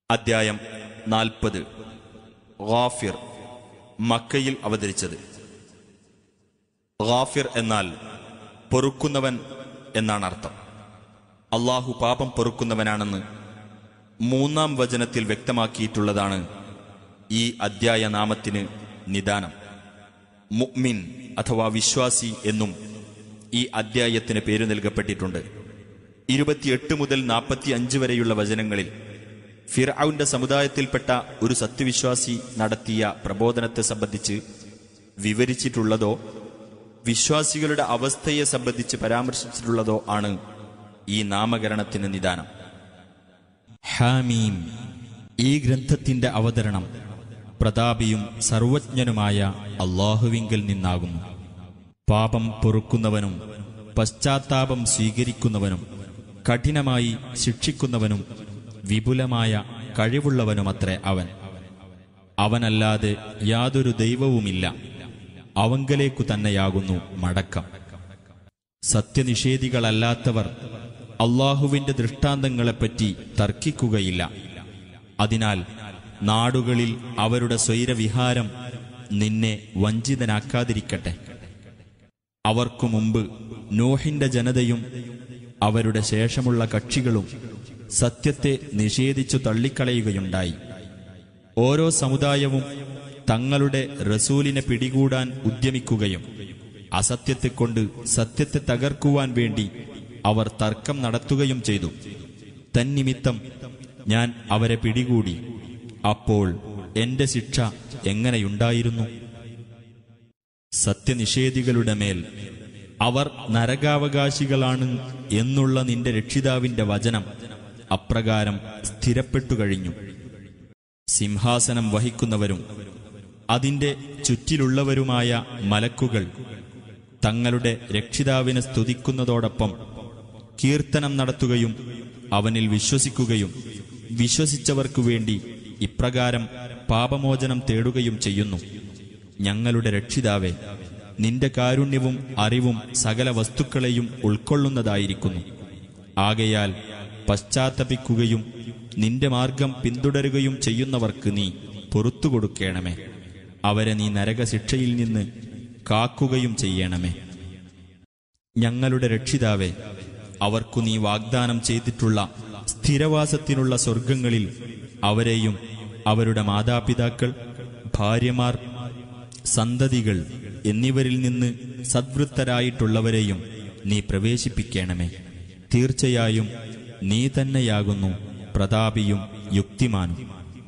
അദ്ധ്യായം നാൽപ്പത് ഗാഫിർ മക്കയിൽ അവതരിച്ചത് ഗാഫിർ എന്നാൽ പൊറുക്കുന്നവൻ എന്നാണ് അർത്ഥം അള്ളാഹു പാപം പൊറുക്കുന്നവനാണെന്ന് മൂന്നാം വചനത്തിൽ വ്യക്തമാക്കിയിട്ടുള്ളതാണ് ഈ അദ്ധ്യായ നാമത്തിന് നിദാനം മുഅ്മിൻ അഥവാ വിശ്വാസി എന്നും ഈ അദ്ധ്യായത്തിന് പേരു നൽകപ്പെട്ടിട്ടുണ്ട് ഇരുപത്തിയെട്ട് മുതൽ നാൽപ്പത്തി അഞ്ച് വരെയുള്ള വചനങ്ങളിൽ ഫിർഔന്റെ സമുദായത്തിൽപ്പെട്ട ഒരു സത്യവിശ്വാസി നടത്തിയ പ്രബോധനത്തെ സംബന്ധിച്ച് വിവരിച്ചിട്ടുള്ളതോ വിശ്വാസികളുടെ അവസ്ഥയെ സംബന്ധിച്ച് പരാമർശിച്ചിട്ടുള്ളതോ ആണ് ഈ നാമകരണത്തിന് നിദാനം ഹാമീം ഈ ഗ്രന്ഥത്തിന്റെ അവതരണം പ്രതാപിയും സർവജ്ഞനുമായ അള്ളാഹുവിങ്കിൽ നിന്നാകുന്നു പാപം പൊറുക്കുന്നവനും പശ്ചാത്താപം സ്വീകരിക്കുന്നവനും കഠിനമായി ശിക്ഷിക്കുന്നവനും വിപുലമായ കഴിവുള്ളവനുമത്രേ അവൻ അവനല്ലാതെ യാതൊരു ദൈവവുമില്ല അവങ്കലേക്കു തന്നെയാകുന്നു മടക്കം സത്യനിഷേധികളല്ലാത്തവർ അള്ളാഹുവിന്റെ ദൃഷ്ടാന്തങ്ങളെപ്പറ്റി തർക്കിക്കുകയില്ല അതിനാൽ നാടുകളിൽ അവരുടെ സ്വൈരവിഹാരം നിന്നെ വഞ്ചിതനാക്കാതിരിക്കട്ടെ അവർക്കു മുമ്പ് നോഹിന്റെ ജനതയും അവരുടെ ശേഷമുള്ള കക്ഷികളും സത്യത്തെ നിഷേധിച്ചു തള്ളിക്കളയുകയുണ്ടായി ഓരോ സമുദായവും തങ്ങളുടെ റസൂലിനെ പിടികൂടാൻ ഉദ്യമിക്കുകയും അസത്യത്തെക്കൊണ്ട് സത്യത്തെ തകർക്കുവാൻ വേണ്ടി അവർ തർക്കം നടത്തുകയും ചെയ്തു തന്നിമിത്തം ഞാൻ അവരെ പിടികൂടി അപ്പോൾ എന്റെ ശിക്ഷ എങ്ങനെയുണ്ടായിരുന്നു സത്യനിഷേധികളുടെ മേൽ അവർ നരകാവകാശികളാണ് എന്നുള്ള നിന്റെ രക്ഷിതാവിന്റെ വചനം അപ്രകാരം സ്ഥിരപ്പെട്ടു കഴിഞ്ഞു സിംഹാസനം വഹിക്കുന്നവരും അതിന്റെ ചുറ്റിലുള്ളവരുമായ മലക്കുകൾ തങ്ങളുടെ രക്ഷിതാവിനെ സ്തുതിക്കുന്നതോടൊപ്പം കീർത്തനം നടത്തുകയും അവനിൽ വിശ്വസിക്കുകയും വിശ്വസിച്ചവർക്കു വേണ്ടി ഇപ്രകാരം പാപമോചനം തേടുകയും ചെയ്യുന്നു ഞങ്ങളുടെ രക്ഷിതാവെ നിന്റെ കാരുണ്യവും അറിവും സകല വസ്തുക്കളെയും ഉൾക്കൊള്ളുന്നതായിരിക്കുന്നു ആകയാൽ പശ്ചാത്തപിക്കുകയും നിന്റെ മാർഗം പിന്തുടരുകയും ചെയ്യുന്നവർക്ക് നീ പൊറത്തു കൊടുക്കണമേ അവരെ നീ നരകശിക്ഷയിൽ നിന്ന് കാക്കുകയും ചെയ്യണമേ ഞങ്ങളുടെ രക്ഷിതാവെ അവർക്കു നീ വാഗ്ദാനം ചെയ്തിട്ടുള്ള സ്ഥിരവാസത്തിനുള്ള സ്വർഗങ്ങളിൽ അവരെയും അവരുടെ മാതാപിതാക്കൾ ഭാര്യമാർ സന്തതികൾ എന്നിവരിൽ നിന്ന് സദ്വൃത്തരായിട്ടുള്ളവരെയും നീ പ്രവേശിപ്പിക്കണമേ തീർച്ചയായും നീ തന്നെയാകുന്നു പ്രതാപിയും യുക്തിമാനും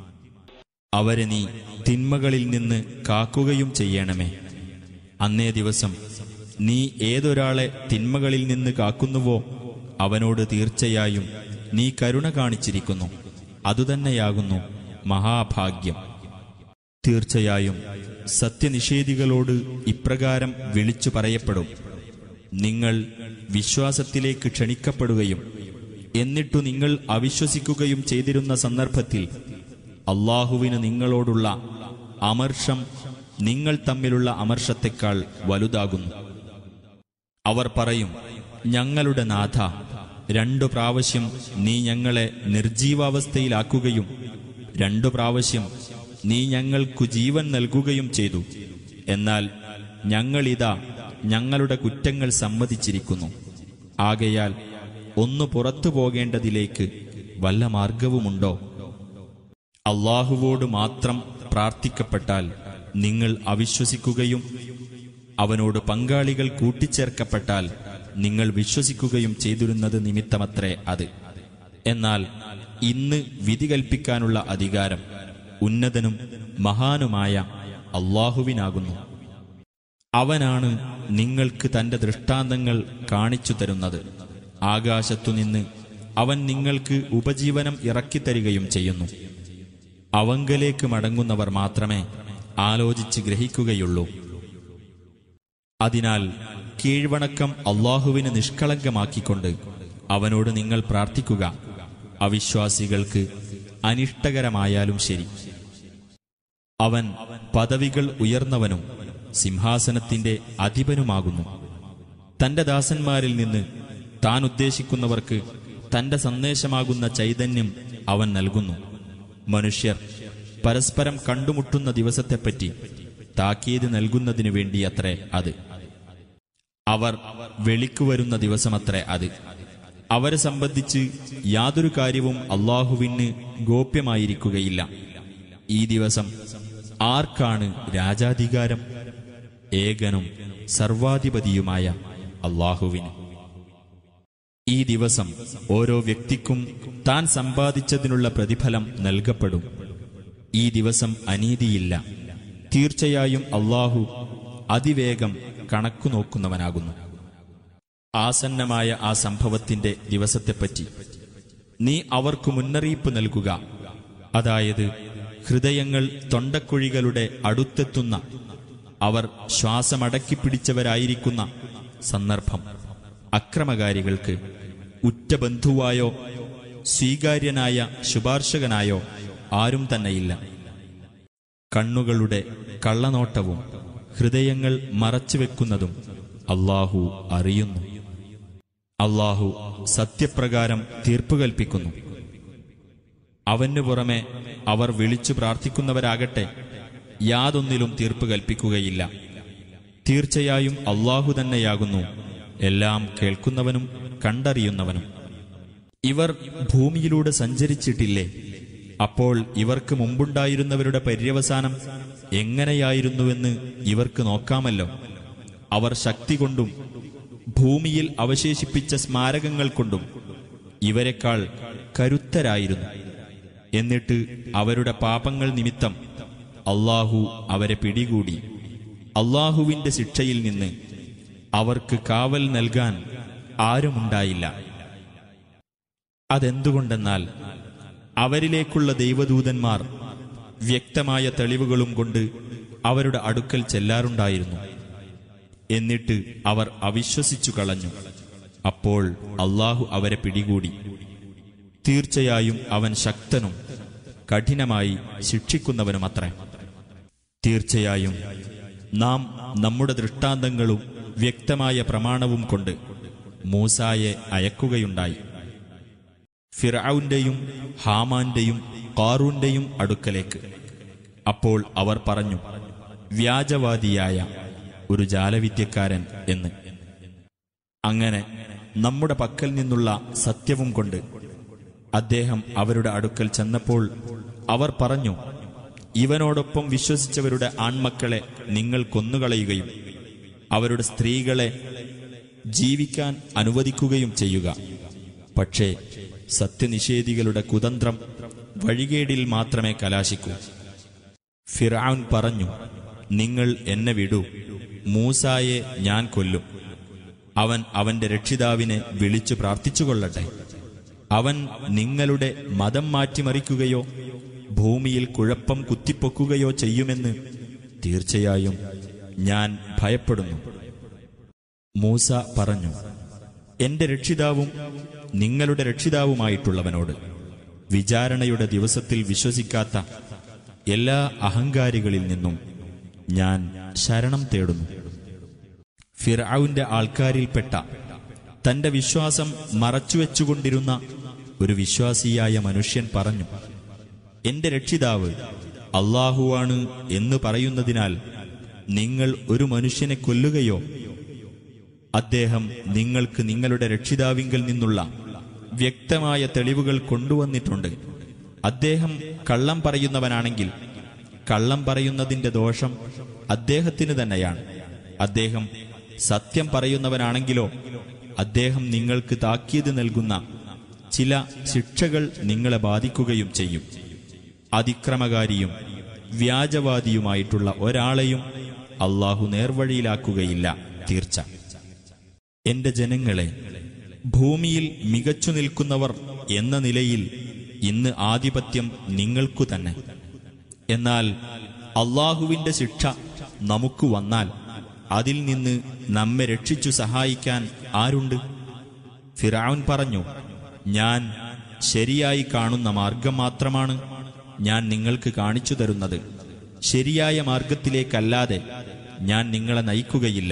അവരെ നീ തിന്മകളിൽ നിന്ന് കാക്കുകയും ചെയ്യണമേ അന്നേ ദിവസം നീ ഏതൊരാളെ തിന്മകളിൽ നിന്ന് കാക്കുന്നുവോ അവനോട് തീർച്ചയായും നീ കരുണ കാണിച്ചിരിക്കുന്നു അതുതന്നെയാകുന്നു മഹാഭാഗ്യം തീർച്ചയായും സത്യനിഷേധികളോട് ഇപ്രകാരം വിളിച്ചു പറയപ്പെടും നിങ്ങൾ വിശ്വാസത്തിലേക്ക് ക്ഷണിക്കപ്പെടുകയും എന്നിട്ടു നിങ്ങൾ അവിശ്വസിക്കുകയും ചെയ്തിരുന്ന സന്ദർഭത്തിൽ അള്ളാഹുവിന് നിങ്ങളോടുള്ള അമർഷം നിങ്ങൾ തമ്മിലുള്ള അമർഷത്തെക്കാൾ വലുതാകുന്നു അവർ പറയും ഞങ്ങളുടെ നാഥ രണ്ടു പ്രാവശ്യം നീ ഞങ്ങളെ നിർജീവാവസ്ഥയിലാക്കുകയും രണ്ടു പ്രാവശ്യം നീ ഞങ്ങൾക്കു ജീവൻ നൽകുകയും ചെയ്തു എന്നാൽ ഞങ്ങളിതാ ഞങ്ങളുടെ കുറ്റങ്ങൾ സമ്മതിച്ചിരിക്കുന്നു ആകയാൽ ഒന്ന് പുറത്തു പോകേണ്ടതിലേക്ക് വല്ല മാർഗവുമുണ്ടോ അള്ളാഹുവോട് മാത്രം പ്രാർത്ഥിക്കപ്പെട്ടാൽ നിങ്ങൾ അവിശ്വസിക്കുകയും അവനോട് പങ്കാളികൾ കൂട്ടിച്ചേർക്കപ്പെട്ടാൽ നിങ്ങൾ വിശ്വസിക്കുകയും ചെയ്തിരുന്നത് നിമിത്തമത്രേ അത് എന്നാൽ ഇന്ന് വിധി കൽപ്പിക്കാനുള്ള അധികാരം ഉന്നതനും മഹാനുമായ അള്ളാഹുവിനാകുന്നു അവനാണ് നിങ്ങൾക്ക് തന്റെ ദൃഷ്ടാന്തങ്ങൾ കാണിച്ചു തരുന്നത് ആകാശത്തുനിന്ന് അവൻ നിങ്ങൾക്ക് ഉപജീവനം ഇറക്കിത്തരികയും ചെയ്യുന്നു അവങ്കലേക്ക് മടങ്ങുന്നവർ മാത്രമേ ആലോചിച്ച് ഗ്രഹിക്കുകയുള്ളൂ അതിനാൽ കീഴ്വണക്കം അള്ളാഹുവിന് നിഷ്കളങ്കമാക്കിക്കൊണ്ട് അവനോട് നിങ്ങൾ പ്രാർത്ഥിക്കുക അവിശ്വാസികൾക്ക് അനിഷ്ടകരമായാലും ശരി അവൻ പദവികൾ ഉയർന്നവനും സിംഹാസനത്തിന്റെ അധിപനുമാകുന്നു തന്റെ ദാസന്മാരിൽ നിന്ന് താൻ ഉദ്ദേശിക്കുന്നവർക്ക് തന്റെ സന്ദേശമാകുന്ന ചൈതന്യം അവൻ നൽകുന്നു മനുഷ്യർ പരസ്പരം കണ്ടുമുട്ടുന്ന ദിവസത്തെപ്പറ്റി താക്കീത് നൽകുന്നതിനു വേണ്ടിയത്രേ അത് അവർ വെളിക്കു വരുന്ന ദിവസമത്രേ അത് അവരെ സംബന്ധിച്ച് യാതൊരു കാര്യവും അള്ളാഹുവിന് ഗോപ്യമായിരിക്കുകയില്ല ഈ ദിവസം ആർക്കാണ് രാജാധികാരം ഏകനും സർവാധിപതിയുമായ അള്ളാഹുവിന് ഈ ദിവസം ഓരോ വ്യക്തിക്കും താൻ സമ്പാദിച്ചതിനുള്ള പ്രതിഫലം നൽകപ്പെടും ഈ ദിവസം അനീതിയില്ല തീർച്ചയായും അള്ളാഹു അതിവേഗം കണക്കു നോക്കുന്നവനാകുന്നു ആസന്നമായ ആ സംഭവത്തിന്റെ ദിവസത്തെപ്പറ്റി നീ അവർക്ക് മുന്നറിയിപ്പ് നൽകുക അതായത് ഹൃദയങ്ങൾ തൊണ്ടക്കുഴികളുടെ അടുത്തെത്തുന്ന അവർ ശ്വാസമടക്കി പിടിച്ചവരായിരിക്കുന്ന സന്ദർഭം അക്രമകാരികൾക്ക് ഉറ്റ ബന്ധുവായോ സ്വീകാര്യനായ ശുപാർശകനായോ ആരും തന്നെയില്ല കണ്ണുകളുടെ കള്ളനോട്ടവും ഹൃദയങ്ങൾ മറച്ചുവെക്കുന്നതും അള്ളാഹു അറിയുന്നു അള്ളാഹു സത്യപ്രകാരം തീർപ്പു കൽപ്പിക്കുന്നു അവനു പുറമെ അവർ വിളിച്ചു പ്രാർത്ഥിക്കുന്നവരാകട്ടെ യാതൊന്നിലും തീർപ്പ് കൽപ്പിക്കുകയില്ല തീർച്ചയായും അള്ളാഹു തന്നെയാകുന്നു എല്ലാം കേൾക്കുന്നവനും കണ്ടറിയുന്നവനും ഇവർ ഭൂമിയിലൂടെ സഞ്ചരിച്ചിട്ടില്ലേ അപ്പോൾ ഇവർക്ക് മുമ്പുണ്ടായിരുന്നവരുടെ പര്യവസാനം എങ്ങനെയായിരുന്നുവെന്ന് ഇവർക്ക് നോക്കാമല്ലോ അവർ ശക്തി കൊണ്ടും ഭൂമിയിൽ അവശേഷിപ്പിച്ച സ്മാരകങ്ങൾ കൊണ്ടും ഇവരെക്കാൾ കരുത്തരായിരുന്നു എന്നിട്ട് അവരുടെ പാപങ്ങൾ നിമിത്തം അള്ളാഹു അവരെ പിടികൂടി അള്ളാഹുവിന്റെ ശിക്ഷയിൽ നിന്ന് അവർക്ക് കാവൽ നൽകാൻ ആരുമുണ്ടായില്ല അതെന്തുകൊണ്ടെന്നാൽ അവരിലേക്കുള്ള ദൈവദൂതന്മാർ വ്യക്തമായ തെളിവുകളും കൊണ്ട് അവരുടെ അടുക്കൽ ചെല്ലാറുണ്ടായിരുന്നു എന്നിട്ട് അവർ അവിശ്വസിച്ചു കളഞ്ഞു അപ്പോൾ അള്ളാഹു അവരെ പിടികൂടി തീർച്ചയായും അവൻ ശക്തനും കഠിനമായി ശിക്ഷിക്കുന്നവനുമത്രേ തീർച്ചയായും നാം നമ്മുടെ ദൃഷ്ടാന്തങ്ങളും വ്യക്തമായ പ്രമാണവും കൊണ്ട് മൂസായെ അയക്കുകയുണ്ടായി ഫിറൌന്റെയും ഹാമാന്റെയും കാറൂന്റെയും അടുക്കലേക്ക് അപ്പോൾ അവർ പറഞ്ഞു വ്യാജവാദിയായ ഒരു ജാലവിദ്യക്കാരൻ എന്ന് അങ്ങനെ നമ്മുടെ പക്കൽ നിന്നുള്ള സത്യവും കൊണ്ട് അദ്ദേഹം അവരുടെ അടുക്കൽ ചെന്നപ്പോൾ അവർ പറഞ്ഞു ഇവനോടൊപ്പം വിശ്വസിച്ചവരുടെ ആൺമക്കളെ നിങ്ങൾ കൊന്നുകളയുകയും അവരുടെ സ്ത്രീകളെ ജീവിക്കാൻ അനുവദിക്കുകയും ചെയ്യുക പക്ഷേ സത്യനിഷേധികളുടെ കുതന്ത്രം വഴികേടിൽ മാത്രമേ കലാശിക്കൂ ഫിറൌൻ പറഞ്ഞു നിങ്ങൾ എന്നെ വിടൂ മൂസായെ ഞാൻ കൊല്ലും അവൻ അവന്റെ രക്ഷിതാവിനെ വിളിച്ചു പ്രാർത്ഥിച്ചുകൊള്ളട്ടെ അവൻ നിങ്ങളുടെ മതം മാറ്റിമറിക്കുകയോ ഭൂമിയിൽ കുഴപ്പം കുത്തിപ്പൊക്കുകയോ ചെയ്യുമെന്ന് തീർച്ചയായും ഞാൻ ഭയപ്പെടുന്നു മൂസ പറഞ്ഞു എന്റെ രക്ഷിതാവും നിങ്ങളുടെ രക്ഷിതാവുമായിട്ടുള്ളവനോട് വിചാരണയുടെ ദിവസത്തിൽ വിശ്വസിക്കാത്ത എല്ലാ അഹങ്കാരികളിൽ നിന്നും ഞാൻ ശരണം തേടുന്നു ഫിർഔന്റെ ആൾക്കാരിൽപ്പെട്ട തന്റെ വിശ്വാസം മറച്ചുവെച്ചുകൊണ്ടിരുന്ന ഒരു വിശ്വാസിയായ മനുഷ്യൻ പറഞ്ഞു എന്റെ രക്ഷിതാവ് അള്ളാഹുവാണ് എന്ന് പറയുന്നതിനാൽ നിങ്ങൾ ഒരു മനുഷ്യനെ കൊല്ലുകയോ അദ്ദേഹം നിങ്ങൾക്ക് നിങ്ങളുടെ രക്ഷിതാവിങ്കിൽ നിന്നുള്ള വ്യക്തമായ തെളിവുകൾ കൊണ്ടുവന്നിട്ടുണ്ട് അദ്ദേഹം കള്ളം പറയുന്നവനാണെങ്കിൽ കള്ളം പറയുന്നതിന്റെ ദോഷം അദ്ദേഹത്തിന് തന്നെയാണ് അദ്ദേഹം സത്യം പറയുന്നവനാണെങ്കിലോ അദ്ദേഹം നിങ്ങൾക്ക് താക്കീത് നൽകുന്ന ചില ശിക്ഷകൾ നിങ്ങളെ ബാധിക്കുകയും ചെയ്യും അതിക്രമകാരിയും വ്യാജവാദിയുമായിട്ടുള്ള ഒരാളെയും അള്ളാഹു നേർവഴിയിലാക്കുകയില്ല തീർച്ച എന്റെ ജനങ്ങളെ ഭൂമിയിൽ മികച്ചു നിൽക്കുന്നവർ എന്ന നിലയിൽ ഇന്ന് ആധിപത്യം നിങ്ങൾക്കു തന്നെ എന്നാൽ അള്ളാഹുവിന്റെ ശിക്ഷ നമുക്ക് വന്നാൽ അതിൽ നിന്ന് നമ്മെ രക്ഷിച്ചു സഹായിക്കാൻ ആരുണ്ട് ഫിറാവുൻ പറഞ്ഞു ഞാൻ ശരിയായി കാണുന്ന മാർഗം മാത്രമാണ് ഞാൻ നിങ്ങൾക്ക് കാണിച്ചു തരുന്നത് ശരിയായ മാർഗത്തിലേക്കല്ലാതെ ഞാൻ നിങ്ങളെ നയിക്കുകയില്ല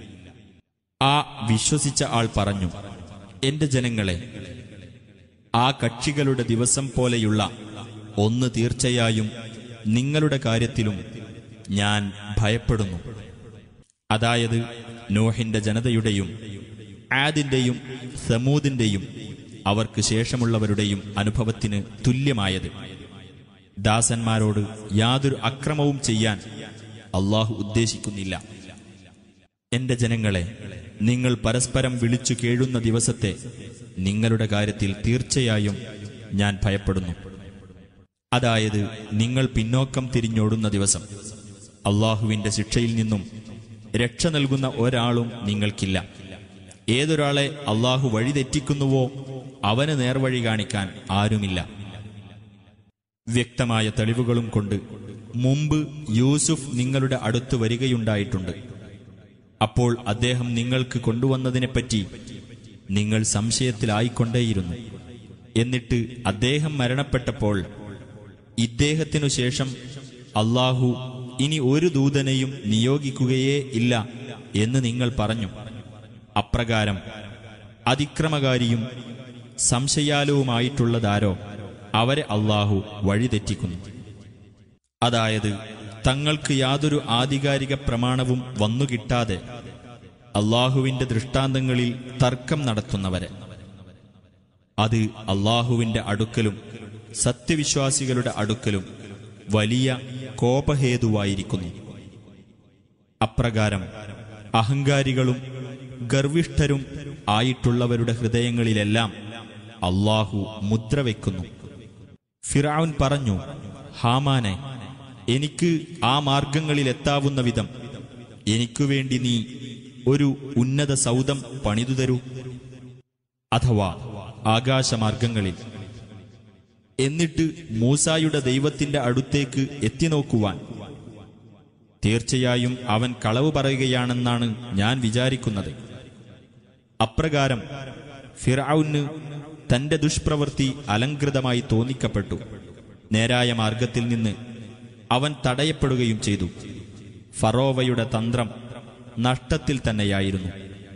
ആ വിശ്വസിച്ച ആൾ പറഞ്ഞു എന്റെ ജനങ്ങളെ ആ കക്ഷികളുടെ ദിവസം പോലെയുള്ള ഒന്ന് തീർച്ചയായും നിങ്ങളുടെ കാര്യത്തിലും ഞാൻ ഭയപ്പെടുന്നു അതായത് നോഹിന്റെ ജനതയുടെയും ആദിന്റെയും സമൂദിന്റെയും അവർക്ക് ശേഷമുള്ളവരുടെയും അനുഭവത്തിന് തുല്യമായത് ദാസന്മാരോട് യാതൊരു അക്രമവും ചെയ്യാൻ അള്ളാഹു ഉദ്ദേശിക്കുന്നില്ല എന്റെ ജനങ്ങളെ നിങ്ങൾ പരസ്പരം വിളിച്ചു കേഴുന്ന ദിവസത്തെ നിങ്ങളുടെ കാര്യത്തിൽ തീർച്ചയായും ഞാൻ ഭയപ്പെടുന്നു അതായത് നിങ്ങൾ പിന്നോക്കം തിരിഞ്ഞോടുന്ന ദിവസം അള്ളാഹുവിന്റെ ശിക്ഷയിൽ നിന്നും രക്ഷ നൽകുന്ന ഒരാളും നിങ്ങൾക്കില്ല ഏതൊരാളെ അള്ളാഹു വഴിതെറ്റിക്കുന്നുവോ അവന് നേർവഴി കാണിക്കാൻ ആരുമില്ല വ്യക്തമായ തെളിവുകളും കൊണ്ട് മുമ്പ് യൂസുഫ് നിങ്ങളുടെ അടുത്ത് വരികയുണ്ടായിട്ടുണ്ട് അപ്പോൾ അദ്ദേഹം നിങ്ങൾക്ക് കൊണ്ടുവന്നതിനെപ്പറ്റി നിങ്ങൾ സംശയത്തിലായിക്കൊണ്ടേയിരുന്നു എന്നിട്ട് അദ്ദേഹം മരണപ്പെട്ടപ്പോൾ ഇദ്ദേഹത്തിനു ശേഷം അള്ളാഹു ഇനി ഒരു ദൂതനെയും നിയോഗിക്കുകയേ ഇല്ല എന്ന് നിങ്ങൾ പറഞ്ഞു അപ്രകാരം അതിക്രമകാരിയും സംശയാലുവുമായിട്ടുള്ളതാരോ അവരെ അള്ളാഹു വഴിതെറ്റിക്കുന്നു അതായത് തങ്ങൾക്ക് യാതൊരു ആധികാരിക പ്രമാണവും വന്നുകിട്ടാതെ അള്ളാഹുവിന്റെ ദൃഷ്ടാന്തങ്ങളിൽ തർക്കം നടത്തുന്നവരെ അത് അള്ളാഹുവിന്റെ അടുക്കലും സത്യവിശ്വാസികളുടെ അടുക്കലും വലിയ കോപഹേതുവായിരിക്കുന്നു അപ്രകാരം അഹങ്കാരികളും ഗർവിഷ്ഠരും ആയിട്ടുള്ളവരുടെ ഹൃദയങ്ങളിലെല്ലാം അള്ളാഹു മുദ്ര വയ്ക്കുന്നു ഫിറാവുൻ പറഞ്ഞു ഹാമാനെ എനിക്ക് ആ മാർഗങ്ങളിലെത്താവുന്ന വിധം എനിക്കു വേണ്ടി നീ ഒരു ഉന്നത സൗധം പണിതു തരൂ അഥവാ ആകാശമാർഗങ്ങളിൽ എന്നിട്ട് മൂസായുടെ ദൈവത്തിന്റെ അടുത്തേക്ക് എത്തിനോക്കുവാൻ തീർച്ചയായും അവൻ കളവ് പറയുകയാണെന്നാണ് ഞാൻ വിചാരിക്കുന്നത് അപ്രകാരം ഫിറൌന് തന്റെ ദുഷ്പ്രവൃത്തി അലങ്കൃതമായി തോന്നിക്കപ്പെട്ടു നേരായ മാർഗത്തിൽ നിന്ന് അവൻ തടയപ്പെടുകയും ചെയ്തു ഫറോവയുടെ തന്ത്രം നഷ്ടത്തിൽ തന്നെയായിരുന്നു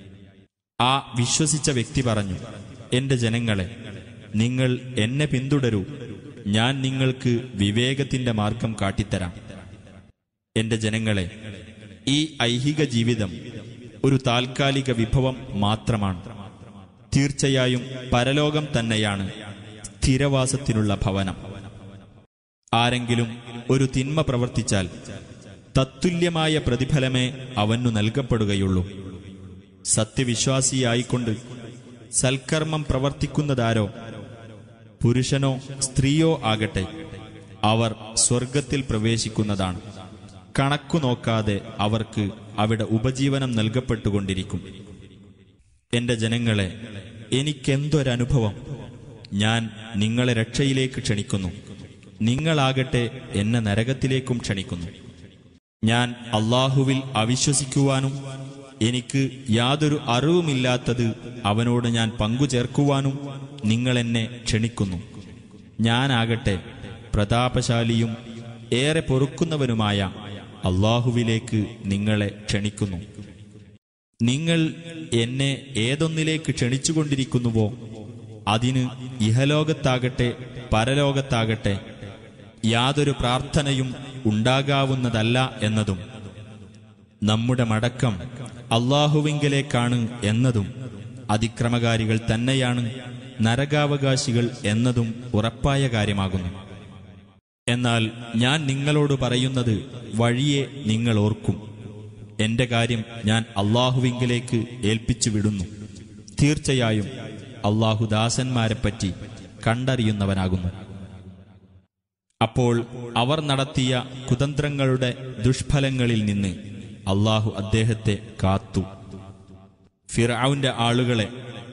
ആ വിശ്വസിച്ച വ്യക്തി പറഞ്ഞു എന്റെ ജനങ്ങളെ നിങ്ങൾ എന്നെ പിന്തുടരൂ ഞാൻ നിങ്ങൾക്ക് വിവേകത്തിന്റെ മാർഗം കാട്ടിത്തരാം എന്റെ ജനങ്ങളെ ഈ ഐഹിക ജീവിതം ഒരു താൽക്കാലിക വിഭവം മാത്രമാണ് തീർച്ചയായും പരലോകം തന്നെയാണ് സ്ഥിരവാസത്തിനുള്ള ഭവനം ആരെങ്കിലും ഒരു തിന്മ പ്രവർത്തിച്ചാൽ തത്തുല്യമായ പ്രതിഫലമേ അവനു നൽകപ്പെടുകയുള്ളൂ സത്യവിശ്വാസിയായിക്കൊണ്ട് സൽക്കർമ്മം പ്രവർത്തിക്കുന്നതാരോ പുരുഷനോ സ്ത്രീയോ ആകട്ടെ അവർ സ്വർഗത്തിൽ പ്രവേശിക്കുന്നതാണ് കണക്കു നോക്കാതെ അവർക്ക് അവിടെ ഉപജീവനം നൽകപ്പെട്ടുകൊണ്ടിരിക്കും എന്റെ ജനങ്ങളെ എനിക്കെന്തൊരനുഭവം ഞാൻ നിങ്ങളെ രക്ഷയിലേക്ക് ക്ഷണിക്കുന്നു നിങ്ങളാകട്ടെ എന്നെ നരകത്തിലേക്കും ക്ഷണിക്കുന്നു ഞാൻ അള്ളാഹുവിൽ അവിശ്വസിക്കുവാനും എനിക്ക് യാതൊരു അറിവുമില്ലാത്തത് അവനോട് ഞാൻ പങ്കുചേർക്കുവാനും നിങ്ങൾ എന്നെ ക്ഷണിക്കുന്നു ഞാനാകട്ടെ പ്രതാപശാലിയും ഏറെ പൊറുക്കുന്നവനുമായ അള്ളാഹുവിലേക്ക് നിങ്ങളെ ക്ഷണിക്കുന്നു നിങ്ങൾ എന്നെ ഏതൊന്നിലേക്ക് ക്ഷണിച്ചുകൊണ്ടിരിക്കുന്നുവോ അതിന് ഇഹലോകത്താകട്ടെ പരലോകത്താകട്ടെ യാതൊരു പ്രാർത്ഥനയും ഉണ്ടാകാവുന്നതല്ല എന്നതും നമ്മുടെ മടക്കം അള്ളാഹുവിങ്കലേക്കാണ് എന്നതും അതിക്രമകാരികൾ തന്നെയാണ് നരകാവകാശികൾ എന്നതും ഉറപ്പായ കാര്യമാകുന്നു എന്നാൽ ഞാൻ നിങ്ങളോട് പറയുന്നത് വഴിയെ നിങ്ങൾ ഓർക്കും എന്റെ കാര്യം ഞാൻ അള്ളാഹുവിങ്കലേക്ക് ഏൽപ്പിച്ചു വിടുന്നു തീർച്ചയായും അള്ളാഹു ദാസന്മാരെപ്പറ്റി കണ്ടറിയുന്നവനാകുന്നു അപ്പോൾ അവർ നടത്തിയ കുതന്ത്രങ്ങളുടെ ദുഷ്ഫലങ്ങളിൽ നിന്ന് അള്ളാഹു അദ്ദേഹത്തെ കാത്തു ഫിറൌന്റെ ആളുകളെ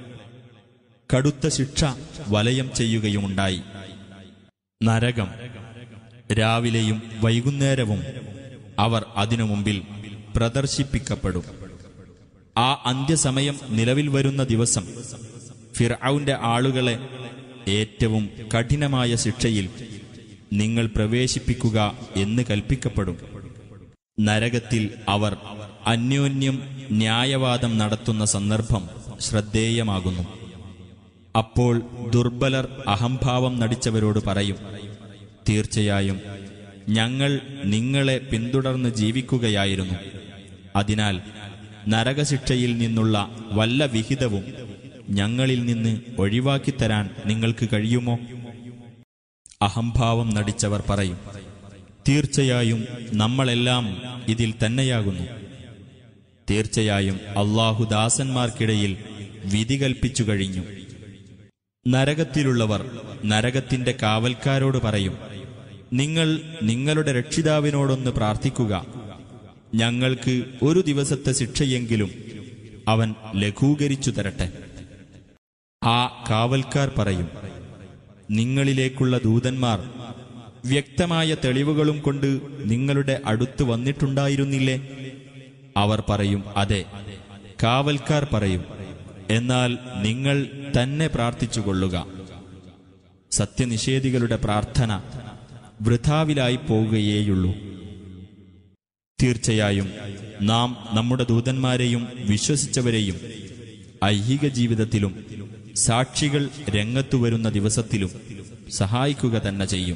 കടുത്ത ശിക്ഷ വലയം ചെയ്യുകയുമുണ്ടായി നരകം രാവിലെയും വൈകുന്നേരവും അവർ അതിനു മുമ്പിൽ പ്രദർശിപ്പിക്കപ്പെടും ആ അന്ത്യസമയം നിലവിൽ വരുന്ന ദിവസം ഫിർഔന്റെ ആളുകളെ ഏറ്റവും കഠിനമായ ശിക്ഷയിൽ നിങ്ങൾ പ്രവേശിപ്പിക്കുക എന്ന് കൽപ്പിക്കപ്പെടും നരകത്തിൽ അവർ അന്യോന്യം ന്യായവാദം നടത്തുന്ന സന്ദർഭം ശ്രദ്ധേയമാകുന്നു അപ്പോൾ ദുർബലർ അഹംഭാവം നടിച്ചവരോട് പറയും തീർച്ചയായും ഞങ്ങൾ നിങ്ങളെ പിന്തുടർന്ന് ജീവിക്കുകയായിരുന്നു അതിനാൽ നരകശിക്ഷയിൽ നിന്നുള്ള വല്ല വിഹിതവും ഞങ്ങളിൽ നിന്ന് ഒഴിവാക്കിത്തരാൻ നിങ്ങൾക്ക് കഴിയുമോ അഹംഭാവം നടിച്ചവർ പറയും തീർച്ചയായും നമ്മളെല്ലാം ഇതിൽ തന്നെയാകുന്നു തീർച്ചയായും അള്ളാഹു ദാസന്മാർക്കിടയിൽ വിധി കൽപ്പിച്ചു കഴിഞ്ഞു നരകത്തിലുള്ളവർ നരകത്തിന്റെ കാവൽക്കാരോട് പറയും നിങ്ങൾ നിങ്ങളുടെ രക്ഷിതാവിനോടൊന്ന് പ്രാർത്ഥിക്കുക ഞങ്ങൾക്ക് ഒരു ദിവസത്തെ ശിക്ഷയെങ്കിലും അവൻ ലഘൂകരിച്ചു തരട്ടെ ആ കാവൽക്കാർ പറയും നിങ്ങളിലേക്കുള്ള ദൂതന്മാർ വ്യക്തമായ തെളിവുകളും കൊണ്ട് നിങ്ങളുടെ അടുത്ത് വന്നിട്ടുണ്ടായിരുന്നില്ലേ അവർ പറയും അതെ കാവൽക്കാർ പറയും എന്നാൽ നിങ്ങൾ തന്നെ പ്രാർത്ഥിച്ചുകൊള്ളുക സത്യനിഷേധികളുടെ പ്രാർത്ഥന വൃഥാവിലായി പോവുകയേയുള്ളൂ തീർച്ചയായും നാം നമ്മുടെ ദൂതന്മാരെയും വിശ്വസിച്ചവരെയും ഐഹിക ജീവിതത്തിലും സാക്ഷികൾ രംഗത്തു വരുന്ന ദിവസത്തിലും സഹായിക്കുക തന്നെ ചെയ്യും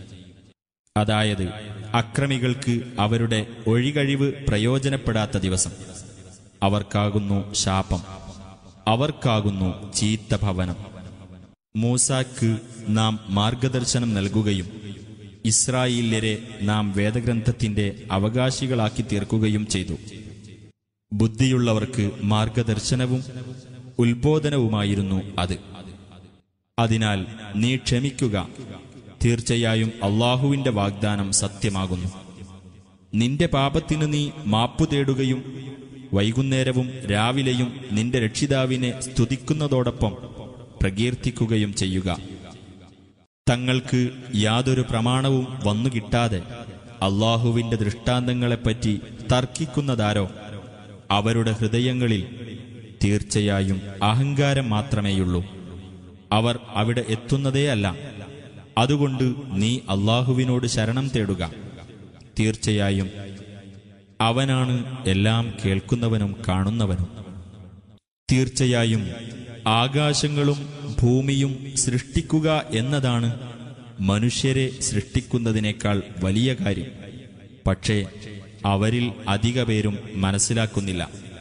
അതായത് അക്രമികൾക്ക് അവരുടെ ഒഴികഴിവ് പ്രയോജനപ്പെടാത്ത ദിവസം അവർക്കാകുന്നു ശാപം അവർക്കാകുന്നു ചീത്ത ഭവനം മൂസാക്ക് നാം മാർഗദർശനം നൽകുകയും ഇസ്രായേല്യരെ നാം വേദഗ്രന്ഥത്തിന്റെ അവകാശികളാക്കി തീർക്കുകയും ചെയ്തു ബുദ്ധിയുള്ളവർക്ക് മാർഗദർശനവും ഉത്ബോധനവുമായിരുന്നു അത് അതിനാൽ നീ ക്ഷമിക്കുക തീർച്ചയായും അള്ളാഹുവിന്റെ വാഗ്ദാനം സത്യമാകുന്നു നിന്റെ പാപത്തിന് നീ മാപ്പു തേടുകയും വൈകുന്നേരവും രാവിലെയും നിന്റെ രക്ഷിതാവിനെ സ്തുതിക്കുന്നതോടൊപ്പം പ്രകീർത്തിക്കുകയും ചെയ്യുക തങ്ങൾക്ക് യാതൊരു പ്രമാണവും വന്നുകിട്ടാതെ അള്ളാഹുവിന്റെ ദൃഷ്ടാന്തങ്ങളെപ്പറ്റി തർക്കിക്കുന്നതാരോ അവരുടെ ഹൃദയങ്ങളിൽ തീർച്ചയായും അഹങ്കാരം മാത്രമേയുള്ളൂ അവർ അവിടെ എത്തുന്നതേയല്ല അതുകൊണ്ട് നീ അള്ളാഹുവിനോട് ശരണം തേടുക തീർച്ചയായും അവനാണ് എല്ലാം കേൾക്കുന്നവനും കാണുന്നവനും തീർച്ചയായും ആകാശങ്ങളും ഭൂമിയും സൃഷ്ടിക്കുക എന്നതാണ് മനുഷ്യരെ സൃഷ്ടിക്കുന്നതിനേക്കാൾ വലിയ കാര്യം പക്ഷേ അവരിൽ അധിക പേരും മനസ്സിലാക്കുന്നില്ല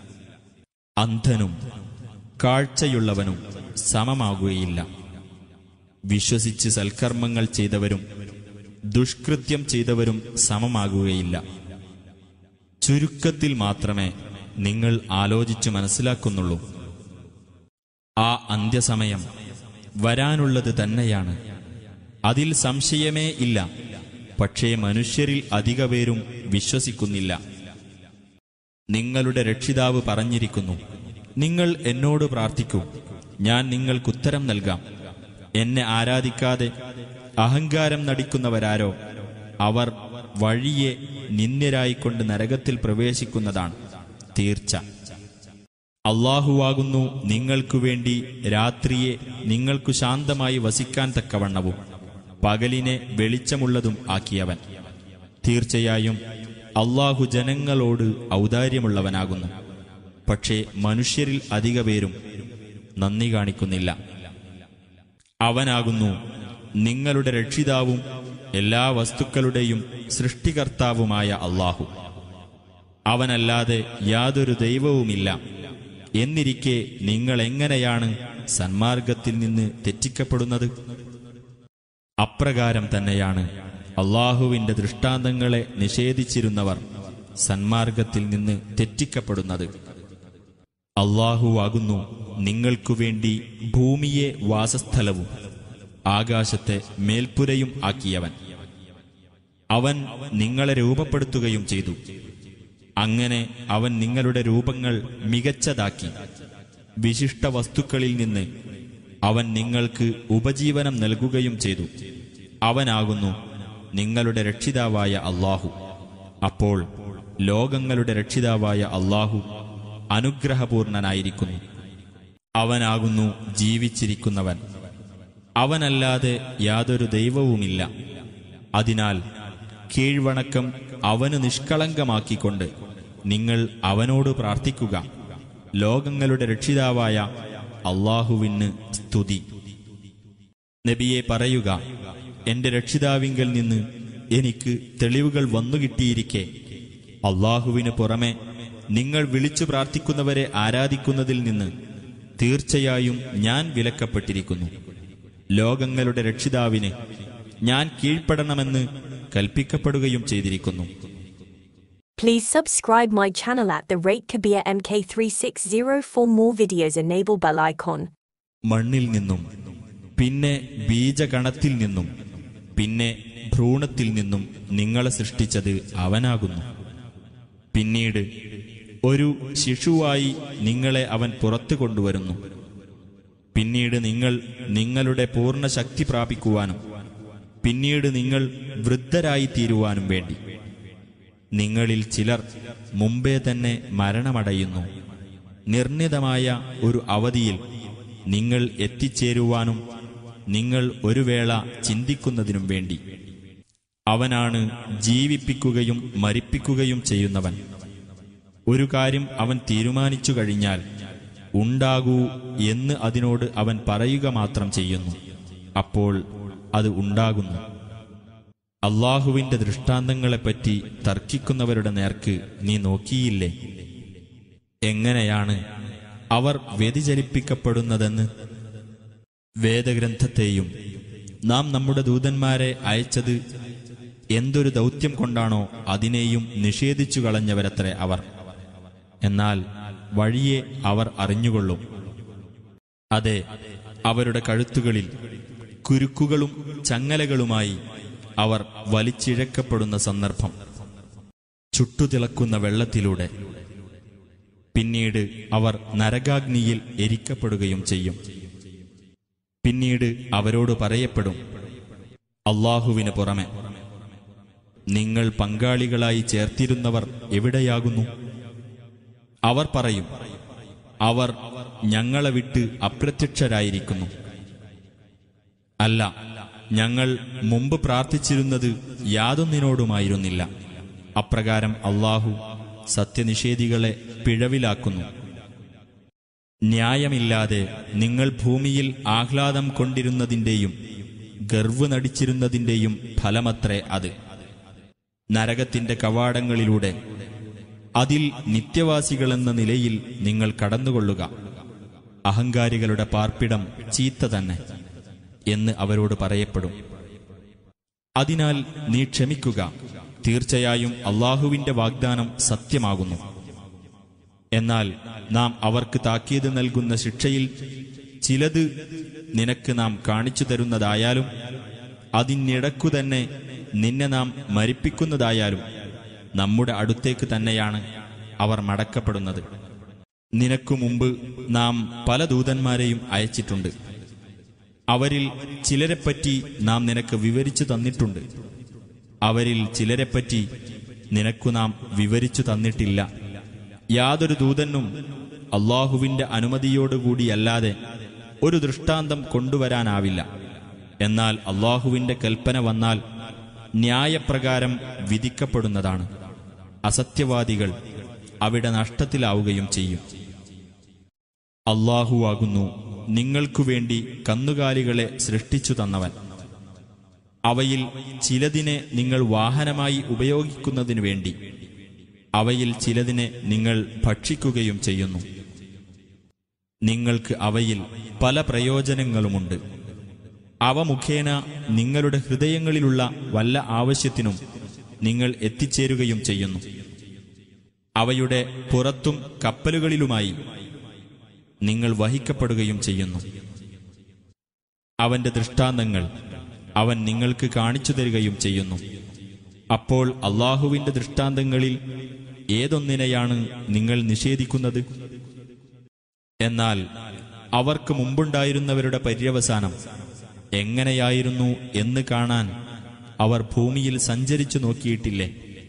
അന്ധനും കാഴ്ചയുള്ളവനും സമമാകുകയില്ല വിശ്വസിച്ച് സൽക്കർമ്മങ്ങൾ ചെയ്തവരും ദുഷ്കൃത്യം ചെയ്തവരും സമമാകുകയില്ല ചുരുക്കത്തിൽ മാത്രമേ നിങ്ങൾ ആലോചിച്ചു മനസ്സിലാക്കുന്നുള്ളൂ ആ അന്ത്യസമയം വരാനുള്ളത് തന്നെയാണ് അതിൽ സംശയമേ ഇല്ല പക്ഷേ മനുഷ്യരിൽ അധിക പേരും വിശ്വസിക്കുന്നില്ല നിങ്ങളുടെ രക്ഷിതാവ് പറഞ്ഞിരിക്കുന്നു നിങ്ങൾ എന്നോട് പ്രാർത്ഥിക്കൂ ഞാൻ നിങ്ങൾക്കുത്തരം നൽകാം എന്നെ ആരാധിക്കാതെ അഹങ്കാരം നടിക്കുന്നവരാരോ അവർ വഴിയെ നിന്ദ്യരായിക്കൊണ്ട് നരകത്തിൽ പ്രവേശിക്കുന്നതാണ് തീർച്ച അള്ളാഹുവാകുന്നു നിങ്ങൾക്കു വേണ്ടി രാത്രിയെ നിങ്ങൾക്കു ശാന്തമായി വസിക്കാൻ തക്കവണ്ണവും പകലിനെ വെളിച്ചമുള്ളതും ആക്കിയവൻ തീർച്ചയായും അള്ളാഹു ജനങ്ങളോട് ഔദാര്യമുള്ളവനാകുന്നു പക്ഷേ മനുഷ്യരിൽ അധിക പേരും നന്ദി കാണിക്കുന്നില്ല അവനാകുന്നു നിങ്ങളുടെ രക്ഷിതാവും എല്ലാ വസ്തുക്കളുടെയും സൃഷ്ടികർത്താവുമായ അള്ളാഹു അവനല്ലാതെ യാതൊരു ദൈവവുമില്ല എന്നിരിക്കെ നിങ്ങൾ എങ്ങനെയാണ് സന്മാർഗത്തിൽ നിന്ന് തെറ്റിക്കപ്പെടുന്നത് അപ്രകാരം തന്നെയാണ് അള്ളാഹുവിന്റെ ദൃഷ്ടാന്തങ്ങളെ നിഷേധിച്ചിരുന്നവർ സന്മാർഗത്തിൽ നിന്ന് തെറ്റിക്കപ്പെടുന്നത് അള്ളാഹുവാകുന്നു നിങ്ങൾക്കു വേണ്ടി ഭൂമിയെ വാസസ്ഥലവും ആകാശത്തെ മേൽപ്പുരയും ആക്കിയവൻ അവൻ നിങ്ങളെ രൂപപ്പെടുത്തുകയും ചെയ്തു അങ്ങനെ അവൻ നിങ്ങളുടെ രൂപങ്ങൾ മികച്ചതാക്കി വിശിഷ്ട വസ്തുക്കളിൽ നിന്ന് അവൻ നിങ്ങൾക്ക് ഉപജീവനം നൽകുകയും ചെയ്തു അവനാകുന്നു നിങ്ങളുടെ രക്ഷിതാവായ അള്ളാഹു അപ്പോൾ ലോകങ്ങളുടെ രക്ഷിതാവായ അള്ളാഹു അനുഗ്രഹപൂർണനായിരിക്കുന്നു അവനാകുന്നു ജീവിച്ചിരിക്കുന്നവൻ അവനല്ലാതെ യാതൊരു ദൈവവുമില്ല അതിനാൽ കീഴ്വണക്കം അവന് നിഷ്കളങ്കമാക്കിക്കൊണ്ട് നിങ്ങൾ അവനോട് പ്രാർത്ഥിക്കുക ലോകങ്ങളുടെ രക്ഷിതാവായ അള്ളാഹുവിന് സ്തുതി നബിയെ പറയുക എന്റെ രക്ഷിതാവിങ്കൽ നിന്ന് എനിക്ക് തെളിവുകൾ വന്നുകിട്ടിയിരിക്കെ അള്ളാഹുവിന് പുറമെ നിങ്ങൾ വിളിച്ചു പ്രാർത്ഥിക്കുന്നവരെ ആരാധിക്കുന്നതിൽ നിന്ന് തീർച്ചയായും ഞാൻ വിലക്കപ്പെട്ടിരിക്കുന്നു ലോകങ്ങളുടെ രക്ഷിതാവിന് ഞാൻ കീഴ്പ്പെടണമെന്ന് കൽപ്പിക്കപ്പെടുകയും ചെയ്തിരിക്കുന്നു Please subscribe my channel at the rate Kabir MK360 for more videos. Enable bell icon. മണ്ണിൽ നിന്നും പിന്നെ ബീജകണത്തിൽ നിന്നും പിന്നെ ഭ്രൂണത്തിൽ നിന്നും നിങ്ങളെ സൃഷ്ടിച്ചത് അവനാകുന്നു പിന്നീട് ഒരു ശിശുവായി നിങ്ങളെ അവൻ പുറത്തു കൊണ്ടുവരുന്നു പിന്നീട് നിങ്ങൾ നിങ്ങളുടെ പൂർണ്ണ ശക്തി പ്രാപിക്കുവാനും പിന്നീട് നിങ്ങൾ വൃദ്ധരായി തീരുവാനും വേണ്ടി നിങ്ങളിൽ ചിലർ മുമ്പേ തന്നെ മരണമടയുന്നു നിർണിതമായ ഒരു അവധിയിൽ നിങ്ങൾ എത്തിച്ചേരുവാനും നിങ്ങൾ ഒരു വേള ചിന്തിക്കുന്നതിനും വേണ്ടി അവനാണ് ജീവിപ്പിക്കുകയും മരിപ്പിക്കുകയും ചെയ്യുന്നവൻ ഒരു കാര്യം അവൻ തീരുമാനിച്ചു കഴിഞ്ഞാൽ ഉണ്ടാകൂ എന്ന് അതിനോട് അവൻ പറയുക മാത്രം ചെയ്യുന്നു അപ്പോൾ അത് ഉണ്ടാകുന്നു അള്ളാഹുവിന്റെ ദൃഷ്ടാന്തങ്ങളെപ്പറ്റി തർക്കിക്കുന്നവരുടെ നേർക്ക് നീ നോക്കിയില്ലേ എങ്ങനെയാണ് അവർ വ്യതിചലിപ്പിക്കപ്പെടുന്നതെന്ന് വേദഗ്രന്ഥത്തെയും നാം നമ്മുടെ ദൂതന്മാരെ അയച്ചത് എന്തൊരു ദൗത്യം കൊണ്ടാണോ അതിനെയും നിഷേധിച്ചു കളഞ്ഞവരത്രേ അവർ എന്നാൽ വഴിയെ അവർ അറിഞ്ഞുകൊള്ളും അതെ അവരുടെ കഴുത്തുകളിൽ കുരുക്കുകളും ചങ്ങലകളുമായി അവർ വലിച്ചിഴക്കപ്പെടുന്ന സന്ദർഭം ചുട്ടുതിളക്കുന്ന വെള്ളത്തിലൂടെ പിന്നീട് അവർ നരകാഗ്നിയിൽ എരിക്കപ്പെടുകയും ചെയ്യും പിന്നീട് അവരോട് പറയപ്പെടും അള്ളാഹുവിന് പുറമെ നിങ്ങൾ പങ്കാളികളായി ചേർത്തിരുന്നവർ എവിടെയാകുന്നു അവർ പറയും അവർ ഞങ്ങളെ വിട്ട് അപ്രത്യക്ഷരായിരിക്കുന്നു അല്ല ഞങ്ങൾ മുമ്പ് പ്രാർത്ഥിച്ചിരുന്നത് യാതൊന്നിനോടുമായിരുന്നില്ല അപ്രകാരം അള്ളാഹു സത്യനിഷേധികളെ പിഴവിലാക്കുന്നു ന്യായമില്ലാതെ നിങ്ങൾ ഭൂമിയിൽ ആഹ്ലാദം കൊണ്ടിരുന്നതിന്റെയും ഗർവ് നടിച്ചിരുന്നതിന്റെയും ഫലമത്രേ അത് നരകത്തിന്റെ കവാടങ്ങളിലൂടെ അതിൽ നിത്യവാസികളെന്ന നിലയിൽ നിങ്ങൾ കടന്നുകൊള്ളുക അഹങ്കാരികളുടെ പാർപ്പിടം ചീത്ത തന്നെ എന്ന് അവരോട് പറയപ്പെടും അതിനാൽ നീ ക്ഷമിക്കുക തീർച്ചയായും അള്ളാഹുവിന്റെ വാഗ്ദാനം സത്യമാകുന്നു എന്നാൽ നാം അവർക്ക് താക്കീത് നൽകുന്ന ശിക്ഷയിൽ ചിലത് നിനക്ക് നാം കാണിച്ചു തരുന്നതായാലും അതിനിടക്കു തന്നെ നിന്നെ നാം മരിപ്പിക്കുന്നതായാലും നമ്മുടെ അടുത്തേക്ക് തന്നെയാണ് അവർ മടക്കപ്പെടുന്നത് നിനക്കു മുമ്പ് നാം പല ദൂതന്മാരെയും അയച്ചിട്ടുണ്ട് അവരിൽ ചിലരെപ്പറ്റി നാം നിനക്ക് വിവരിച്ചു തന്നിട്ടുണ്ട് അവരിൽ ചിലരെപ്പറ്റി നിനക്കു നാം വിവരിച്ചു തന്നിട്ടില്ല യാതൊരു ദൂതനും അള്ളാഹുവിന്റെ അനുമതിയോടുകൂടിയല്ലാതെ ഒരു ദൃഷ്ടാന്തം കൊണ്ടുവരാനാവില്ല എന്നാൽ അള്ളാഹുവിന്റെ കൽപ്പന വന്നാൽ ന്യായപ്രകാരം വിധിക്കപ്പെടുന്നതാണ് അസത്യവാദികൾ അവിടെ നഷ്ടത്തിലാവുകയും ചെയ്യും അള്ളാഹുവാകുന്നു നിങ്ങൾക്കു വേണ്ടി കന്നുകാലികളെ സൃഷ്ടിച്ചു തന്നവൻ അവയിൽ ചിലതിനെ നിങ്ങൾ വാഹനമായി ഉപയോഗിക്കുന്നതിനു വേണ്ടി അവയിൽ ചിലതിനെ നിങ്ങൾ ഭക്ഷിക്കുകയും ചെയ്യുന്നു നിങ്ങൾക്ക് അവയിൽ പല പ്രയോജനങ്ങളുമുണ്ട് അവ മുഖേന നിങ്ങളുടെ ഹൃദയങ്ങളിലുള്ള വല്ല ആവശ്യത്തിനും നിങ്ങൾ എത്തിച്ചേരുകയും ചെയ്യുന്നു അവയുടെ പുറത്തും കപ്പലുകളിലുമായി നിങ്ങൾ വഹിക്കപ്പെടുകയും ചെയ്യുന്നു അവന്റെ ദൃഷ്ടാന്തങ്ങൾ അവൻ നിങ്ങൾക്ക് കാണിച്ചു തരികയും ചെയ്യുന്നു അപ്പോൾ അള്ളാഹുവിന്റെ ദൃഷ്ടാന്തങ്ങളിൽ ഏതൊന്നിനെയാണ് നിങ്ങൾ നിഷേധിക്കുന്നത് എന്നാൽ അവർക്ക് മുമ്പുണ്ടായിരുന്നവരുടെ പര്യവസാനം എങ്ങനെയായിരുന്നു എന്ന് കാണാൻ അവർ ഭൂമിയിൽ സഞ്ചരിച്ചു നോക്കിയിട്ടില്ലേ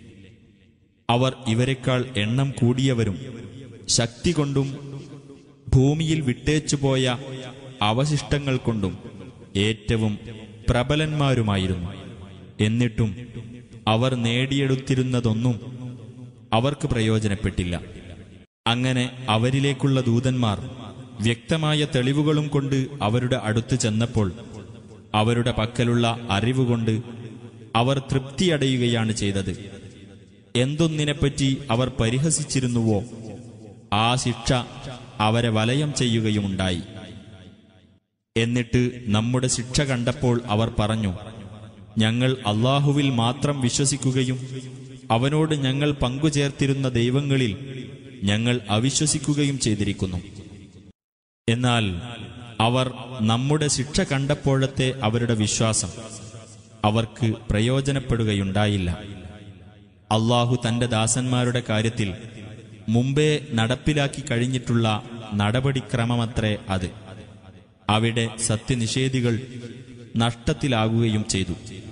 അവർ ഇവരെക്കാൾ എണ്ണം കൂടിയവരും ശക്തി കൊണ്ടും ഭൂമിയിൽ വിട്ടേച്ചുപോയ അവശിഷ്ടങ്ങൾ കൊണ്ടും ഏറ്റവും പ്രബലന്മാരുമായിരുന്നു എന്നിട്ടും അവർ നേടിയെടുത്തിരുന്നതൊന്നും അവർക്ക് പ്രയോജനപ്പെട്ടില്ല അങ്ങനെ അവരിലേക്കുള്ള ദൂതന്മാർ വ്യക്തമായ തെളിവുകളും കൊണ്ട് അവരുടെ അടുത്ത് ചെന്നപ്പോൾ അവരുടെ പക്കലുള്ള അറിവുകൊണ്ട് അവർ തൃപ്തിയടയുകയാണ് ചെയ്തത് എന്തൊന്നിനെപ്പറ്റി അവർ പരിഹസിച്ചിരുന്നുവോ ആ ശിക്ഷ അവരെ വലയം ചെയ്യുകയുമുണ്ടായി എന്നിട്ട് നമ്മുടെ ശിക്ഷ കണ്ടപ്പോൾ അവർ പറഞ്ഞു ഞങ്ങൾ അള്ളാഹുവിൽ മാത്രം വിശ്വസിക്കുകയും അവനോട് ഞങ്ങൾ പങ്കുചേർത്തിരുന്ന ദൈവങ്ങളിൽ ഞങ്ങൾ അവിശ്വസിക്കുകയും ചെയ്തിരിക്കുന്നു എന്നാൽ അവർ നമ്മുടെ ശിക്ഷ കണ്ടപ്പോഴത്തെ അവരുടെ വിശ്വാസം അവർക്ക് പ്രയോജനപ്പെടുകയുണ്ടായില്ല അള്ളാഹു തന്റെ ദാസന്മാരുടെ കാര്യത്തിൽ മുമ്പേ നടപ്പിലാക്കി കഴിഞ്ഞിട്ടുള്ള നടപടിക്രമമത്രേ അത് അവിടെ സത്യനിഷേധികൾ നഷ്ടത്തിലാകുകയും ചെയ്തു